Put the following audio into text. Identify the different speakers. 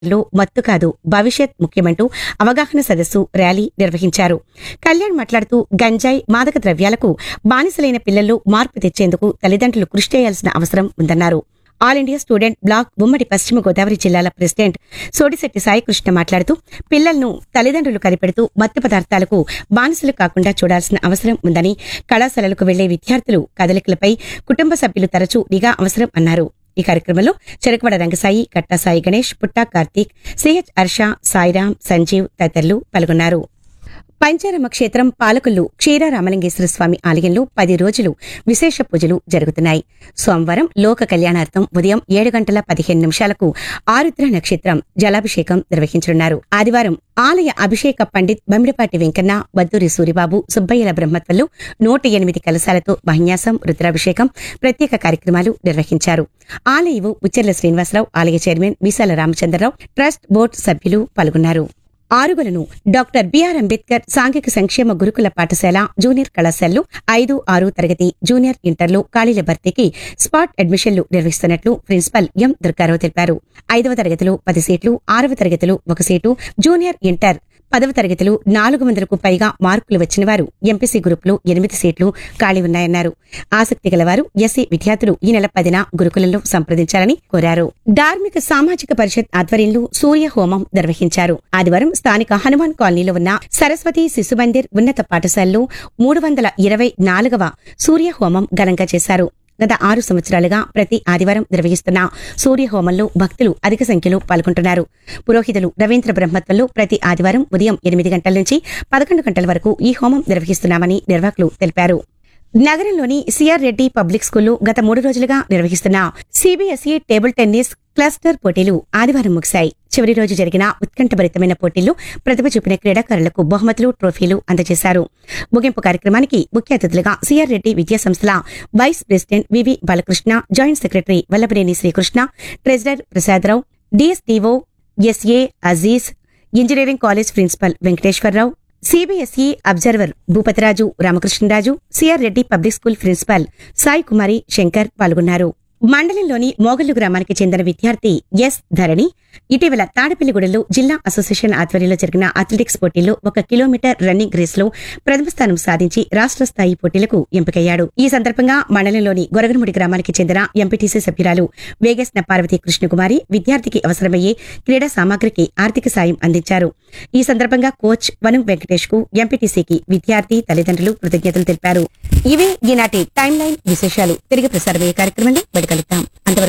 Speaker 1: లో మత్తు కాదు భవిష్యత్ ముఖ్యమంటూ అవగాహన సదస్సు ర్యాలీ నిర్వహించారు కళ్యాణ్ మాట్లాడుతూ గంజాయి మాదక ద్రవ్యాలకు బానిసలైన పిల్లల్లో మార్పు తెచ్చేందుకు తల్లిదండ్రులు కృషి చేయాల్సిన అవసరం ఉందన్నారు ఆల్ ఇండియా స్టూడెంట్ బ్లాక్ ఉమ్మడి పశ్చిమ గోదావరి జిల్లాల ప్రెసిడెంట్ సోడిశెట్టి సాయికృష్ణ మాట్లాడుతూ పిల్లలను తల్లిదండ్రులు కనిపెడుతూ మత్తు పదార్థాలకు బానిసలు కాకుండా చూడాల్సిన అవసరం ఉందని కళాశాలలకు వెళ్లే విద్యార్థులు కదలికలపై కుటుంబ సభ్యులు తరచూ నిఘా అవసరం అన్నారు ఈ కార్యక్రమంలో చెరకవడ రంగసాయి కట్టా సాయి గణేష్ పుట్టా కార్తీక్ సిహెచ్ హర్ష సాయిరాం సంజీవ్ తదితరులు పాల్గొన్నారు పంచారమ క్షేత్రం పాలకొల్లు క్షీర రామలింగేశ్వర స్వామి ఆలయంలో పది రోజులు విశేష పూజలు జరుగుతున్నాయి సోమవారం లోక కళ్యాణార్థం ఉదయం ఏడు గంటల పదిహేను నిమిషాలకు ఆరుద్ర నక్షత్రం జలాభిషేకం నిర్వహించనున్నారు ఆదివారం ఆలయ అభిషేక పండిత్ బమిడిపాటి వెంకన్న బద్దూరి సూరిబాబు సుబ్బయ్యల బ్రహ్మత్వలు నూట ఎనిమిది కలశాలతో మహన్యాసం రుద్రాభిషేకం ప్రత్యేక కార్యక్రమాలు నిర్వహించారు ఆలయవు ఉచ్చెర్ల శ్రీనివాసరావు ఆలయ chairman Vishala Ramachandra Rao trust board సభ్యులు పాల్గొన్నారు ఆరుగులను డాక్టర్ బిఆర్ అంబేద్కర్ సాంఘిక సంక్షేమ గురుకుల పాఠశాల జూనియర్ కళాశాలలో ఐదు ఆరు తరగతి జూనియర్ ఇంటర్లో ఖాళీల భర్తీకి స్పాట్ అడ్మిషన్లు నిర్వహిస్తున్నట్లు ప్రిన్సిపల్ ఎం దుర్గారావు తెలిపారు ఐదవ తరగతిలో పది సీట్లు ఆరవ తరగతిలో ఒక సీటు జూనియర్ ఇంటర్ పదవ తరగతిలో నాలుగు వందలకు పైగా మార్కులు వచ్చిన వారు ఎంపీసీ గ్రూపులో ఎనిమిది సీట్లు ఖాళీ ఉన్నాయన్నారు ఆసక్తి గలవారు ఎస్సీ విద్యార్థులు ఈ నెల పదిన గురుకులంలో సంప్రదించాలని కోరారు ధార్మిక సామాజిక పరిషత్ ఆధ్వర్యంలో సూర్య హోమం నిర్వహించారు ఆదివారం స్థానిక హనుమాన్ కాలనీలో ఉన్న సరస్వతి శిశు మందిర్ ఉన్నత పాఠశాలలో మూడు వందల ఇరవై నాలుగవ సూర్య హోమం ఘనంగా చేశారు గత ఆరు సంవత్సరాలుగా ప్రతి ఆదివారం నిర్వహిస్తున్న సూర్య హోమంలో భక్తులు అధిక సంఖ్యలో పాల్గొంటున్నారు పురోహితులు రవీంద్ర బ్రహ్మత్వంలో ప్రతి ఆదివారం ఉదయం ఎనిమిది గంటల నుంచి పదకొండు గంటల వరకు ఈ హోమం నిర్వహిస్తున్నామని నిర్వాహకులు తెలిపారు నగరంలోని సిఆర్ రెడ్డి పబ్లిక్ స్కూల్లో గత మూడు రోజులుగా నిర్వహిస్తున్న సిబిఎస్ఈ టేబుల్ టెన్నిస్ క్లస్టర్ పోటీలు ఆదివారం ముగిశాయి చివరి రోజు జరిగిన ఉత్కంఠభరితమైన పోటీల్లో ప్రతిభ చూపిన క్రీడాకారులకు బహుమతులు ట్రోఫీలు అందజేశారు ముగింపు కార్యక్రమానికి ముఖ్య అతిథులుగా సిఆర్ రెడ్డి విద్యా సంస్థల vice president VV Balakrishna joint secretary Vallabhaneni Srikrishna treasurer Prasada Rao DSTO SA Aziz engineering college principal Venkateswara Rao CBSE observer Bhupathiraju Ramakrishnaraju CR Reddy public school principal Sai Kumari Shankar పాల్గొన్నారు మండలంలోని మోగల్లు గ్రామానికి చెందిన విద్యార్థి ఎస్ ధరణి ఇటీవల తాడపల్లిగూడలో జిల్లా అసోసియేషన్ ఆధ్వర్యంలో జరిగిన అథ్లెటిక్స్ పోటీల్లో ఒక కిలోమీటర్ రన్నింగ్ రేస్ లో ప్రథమ స్థానం సాధించి రాష్ట్ర స్థాయి పోటీలకు ఎంపికయ్యాడు ఈ సందర్భంగా మండలంలోని గొరగనముడి గ్రామానికి చెందిన ఎంపీటీసీ సభ్యురాలు వేగేశ్న పార్వతి కృష్ణకుమారి విద్యార్థికి అవసరమయ్యే క్రీడా సామాగ్రికి ఆర్థిక సాయం అందించారు ఈ సందర్భంగా కోచ్ వనం వెంకటేష్ కు ఎంపీటీసీకి విద్యార్థి తల్లిదండ్రులు కృతజ్ఞతలు తెలిపారు ఇవే ఈనాటి టైమ్ లైన్ విశేషాలు తిరిగి ప్రసారమయ్యే కార్యక్రమంలో బయట కలుద్దాం అంతవరకు